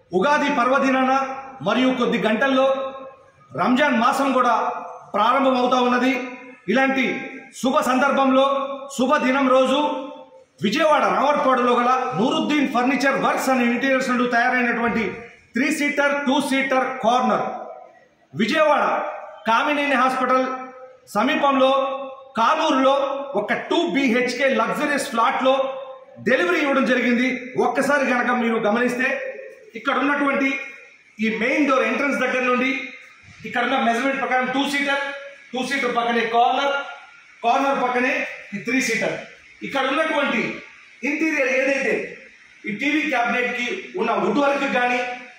ఉగాది పర్వదినాన మరియు కొద్ది గంటల్లో రంజాన్ మాసం కూడా ప్రారంభమవుతా ఉన్నది ఇలాంటి శుభ సందర్భంలో శుభ దినం రోజు విజయవాడ రావర్పాడులో గల Nooruddin furniture works and interiors నుండి తయారైనటువంటి three seater two seater corner Vijayawada Kamineni hospital సమీపంలో కానూరులో ఒక టూ బిహెచ్కే లగ్జరియస్ ఫ్లాట్లో డెలివరీ ఇవ్వడం జరిగింది ఒక్కసారి కనుక మీరు గమనిస్తే ఇక్కడ ఉన్నటువంటి ఈ మెయిన్ డోర్ ఎంట్రన్స్ దగ్గర నుండి ఇక్కడ ఉన్న మెజర్మెంట్ ప్రకారం టూ సీటర్ టూ సీటర్ పక్కనే కార్నర్ కార్నర్ పక్కనే ఈ త్రీ సీటర్ ఇక్కడ ఉన్నటువంటి ఇంటీరియర్ ఏదైతే ఈ టీవీ క్యాబినెట్ కి ఉన్న వుడ్ వర్క్ కానీ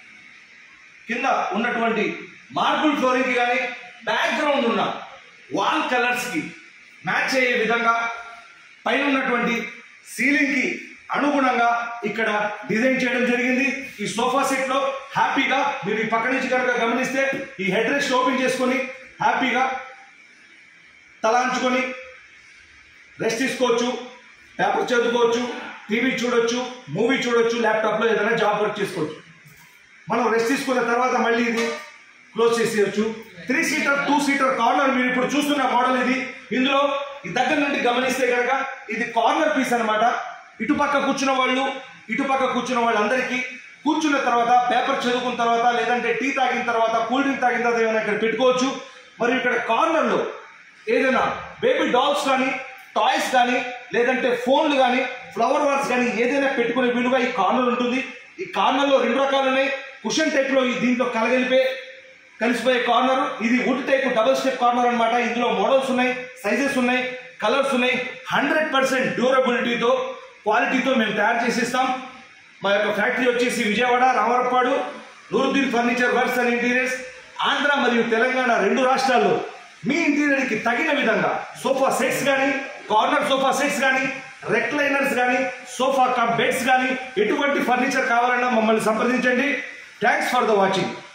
కింద ఉన్నటువంటి మార్బుల్ ఫ్లోరింగ్ కి కానీ బ్యాక్గ్రౌండ్ ఉన్న వాల్ కలర్స్ కి మ్యాచ్ అయ్యే విధంగా పైన ఉన్నటువంటి సీలింగ్ కి అనుగుణంగా ఇక్కడ డిజైన్ చేయడం జరిగింది ఈ సోఫా సెట్ లో హ్యాపీగా మీరు ఈ పక్క నుంచి కనుక గమనిస్తే ఈ హెడ్ రెస్ట్ ఓపెన్ చేసుకొని హ్యాపీగా తలాంచుకొని రెస్ట్ తీసుకోవచ్చు పేపర్ చదువుకోవచ్చు టీవీ చూడొచ్చు మూవీ చూడొచ్చు ల్యాప్టాప్లో ఏదైనా జాబ్ వర్క్ చేసుకోవచ్చు మనం రెస్ట్ తీసుకున్న తర్వాత మళ్ళీ ఇది క్లోజ్ చేసేయచ్చు three seater two seater corner మీరు ఇప్పుడు చూస్తున్న మోడల్ ఇది ఇందులో ఈ దగ్గర నుండి గమనిస్తే కనుక ఇది కార్నర్ పీస్ అన్నమాట ఇటుపక్క కూర్చున్న వాళ్ళు ఇటుపక్క కూర్చున్న వాళ్ళందరికీ కూర్చున్న తర్వాత పేపర్ చదువుకున్న తర్వాత లేదంటే టీ తాగిన తర్వాత కూల్ డ్రింక్ తాగిన తర్వాత ఏమైనా ఇక్కడ పెట్టుకోవచ్చు మరియు ఇక్కడ కార్నర్లో ఏదైనా బేబీ డాల్స్ కానీ టాయ్స్ కానీ లేదంటే ఫోన్లు కానీ ఫ్లవర్ వార్స్ కానీ ఏదైనా పెట్టుకునే వీలుగా ఈ కార్నర్ ఉంటుంది ఈ కార్నర్లో రెండు రకాలు ఉన్నాయి కుషన్ టైప్లో ఈ దీంట్లో కలగలిపే కలిసిపోయే కార్నర్ ఇది wood type double step corner అన్నమాట ఇందులో మోడల్స్ ఉన్నాయి సైజెస్ ఉన్నాయి కలర్స్ ఉన్నాయి హండ్రెడ్ పర్సెంట్ డ్యూరబిలిటీతో క్వాలిటీతో మేము తయారు చేసిస్తాం మా యొక్క ఫ్యాక్టరీ వచ్చేసి Vijayawada Ramarapadu Nooruddin furniture works and interiors Andhra మరియు తెలంగాణ రెండు రాష్ట్రాల్లో మీ ఇంటీరియర్కి తగిన విధంగా సోఫా సెట్స్ కానీ కార్నర్ సోఫా సెట్స్ కానీ రెక్లైనర్స్ కానీ సోఫా కమ్ బెడ్స్ కానీ ఎటువంటి ఫర్నిచర్ కావాలన్నా మమ్మల్ని సంప్రదించండి థ్యాంక్స్ ఫర్ ద వాచింగ్